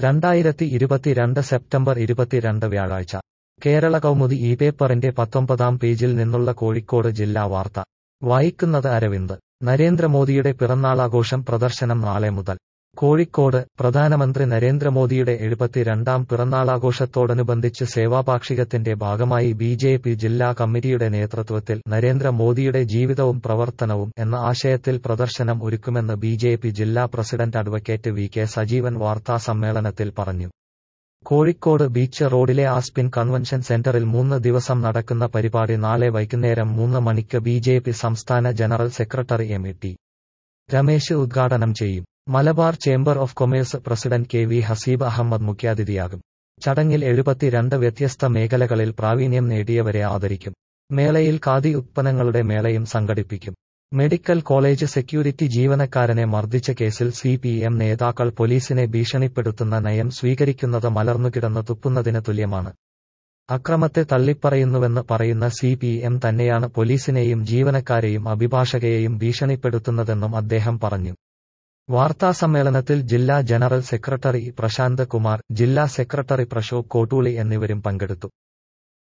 രണ്ടായിരത്തി ഇരുപത്തിരണ്ട് സെപ്റ്റംബർ ഇരുപത്തിരണ്ട് വ്യാഴാഴ്ച കേരള കൗമുദി ഈ പേപ്പറിന്റെ പത്തൊമ്പതാം പേജിൽ നിന്നുള്ള കോഴിക്കോട് ജില്ലാ വാർത്ത വായിക്കുന്നത് അരവിന്ദ് നരേന്ദ്രമോദിയുടെ പിറന്നാളാഘോഷം പ്രദർശനം നാളെ മുതൽ കോഴിക്കോട് പ്രധാനമന്ത്രി നരേന്ദ്രമോദിയുടെ എഴുപത്തിരണ്ടാം പിറന്നാളാഘോഷത്തോടനുബന്ധിച്ച് സേവാപാക്ഷികത്തിന്റെ ഭാഗമായി ബി ജെ പി ജില്ലാ കമ്മിറ്റിയുടെ നേതൃത്വത്തിൽ നരേന്ദ്രമോദിയുടെ ജീവിതവും പ്രവർത്തനവും എന്ന ആശയത്തിൽ പ്രദർശനം ഒരുക്കുമെന്ന് ബി ജെ പി ജില്ലാ president advocate V K Sajeevan വാർത്താസമ്മേളനത്തിൽ പറഞ്ഞു കോഴിക്കോട് ബീച്ച് റോഡിലെ ആസ്പിൻ കൺവെൻഷൻ സെന്ററിൽ മൂന്ന് ദിവസം നടക്കുന്ന പരിപാടി നാളെ വൈകുന്നേരം മൂന്ന് മണിക്ക് ബി ജെ പി സംസ്ഥാന general secretary M E T Ramesh ഉദ്ഘാടനം ചെയ്യും Malabar chamber of commerce president K V Haseeb Ahmed മുഖ്യാതിഥിയാകും ചടങ്ങിൽ എഴുപത്തിരണ്ട് വ്യത്യസ്ത മേഖലകളിൽ പ്രാവീണ്യം നേടിയവരെ ആദരിക്കും മേളയിൽ ഖാദി ഉത്പന്നങ്ങളുടെ മേളയും സംഘടിപ്പിക്കും മെഡിക്കൽ കോളേജ് സെക്യൂരിറ്റി ജീവനക്കാരനെ മർദ്ദിച്ച കേസിൽ സി പി എം നേതാക്കൾ പോലീസിനെ ഭീഷണിപ്പെടുത്തുന്ന നയം സ്വീകരിക്കുന്നത് മലർന്നുകിടന്ന് തുപ്പുന്നതിന് തുല്യമാണ് അക്രമത്തെ തള്ളിപ്പറയുന്നുവെന്ന് പറയുന്ന സി പി എം തന്നെയാണ് പോലീസിനെയും ജീവനക്കാരെയും അഭിഭാഷകയെയും ഭീഷണിപ്പെടുത്തുന്നതെന്നും അദ്ദേഹം പറഞ്ഞു വാർത്താസമ്മേളനത്തിൽ ജില്ലാ ജനറൽ സെക്രട്ടറി പ്രശാന്ത് കുമാർ ജില്ലാ സെക്രട്ടറി പ്രശോഭ് കോട്ടൂളി എന്നിവരും പങ്കെടുത്തു